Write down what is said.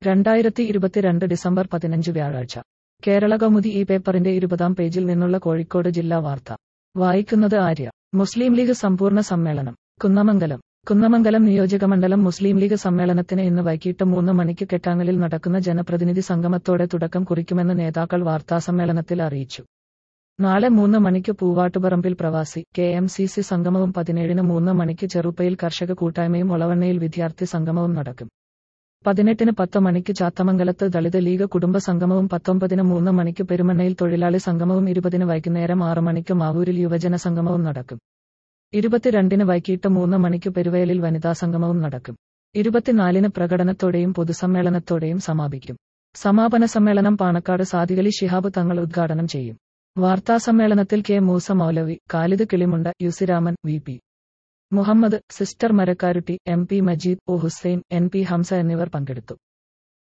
രണ്ടായിരത്തി ഇരുപത്തിരണ്ട് ഡിസംബർ പതിനഞ്ച് വ്യാഴാഴ്ച കേരള കൗമുദി ഈ പേപ്പറിന്റെ ഇരുപതാം പേജിൽ നിന്നുള്ള കോഴിക്കോട് ജില്ലാ വാർത്ത വായിക്കുന്നത് ആര്യ മുസ്ലിം ലീഗ് സമ്പൂർണ്ണ സമ്മേളനം കുന്നമംഗലം കുന്നമംഗലം നിയോജകമണ്ഡലം മുസ്ലിം ലീഗ് സമ്മേളനത്തിന് ഇന്ന് വൈകിട്ട് മൂന്ന് മണിക്ക് കെട്ടാങ്ങലിൽ നടക്കുന്ന ജനപ്രതിനിധി സംഗമത്തോടെ തുടക്കം കുറിക്കുമെന്ന് നേതാക്കൾ വാർത്താസമ്മേളനത്തിൽ അറിയിച്ചു നാളെ മൂന്ന് മണിക്ക് പൂവാട്ടുപറമ്പിൽ പ്രവാസി കെ എം സി സി സംഗമവും പതിനേഴിന് മൂന്ന് മണിക്ക് ചെറുപ്പയിൽ കർഷക കൂട്ടായ്മയും ഒളവണ്ണയിൽ വിദ്യാർത്ഥി സംഗമവും നടക്കും പതിനെട്ടിന് പത്ത് മണിക്ക് ചാത്തമംഗലത്ത് ദളിത് ലീഗ് കുടുംബ സംഗമവും പത്തൊമ്പതിന് മൂന്ന് മണിക്ക് പെരുമണ്ണയിൽ തൊഴിലാളി സംഗമവും ഇരുപതിന് വൈകുന്നേരം ആറ് മണിക്ക് മാവൂരിൽ യുവജന സംഗമവും നടക്കും ഇരുപത്തിരണ്ടിന് വൈകിട്ട് മൂന്ന് മണിക്ക് പെരുവയലിൽ വനിതാ സംഗമവും നടക്കും ഇരുപത്തിനാലിന് പ്രകടനത്തോടെയും പൊതുസമ്മേളനത്തോടെയും സമാപിക്കും സമാപന സമ്മേളനം പാണക്കാട് സാദികലി ശിഹാബ് തങ്ങൾ ഉദ്ഘാടനം ചെയ്യും വാർത്താസമ്മേളനത്തിൽ K Moosa Moulavi Khalid Kilimunda UC Raman V P Muhammad sister Marakkarutty M P Majeed O Hussain N P Hamsa എന്നിവർ പങ്കെടുത്തു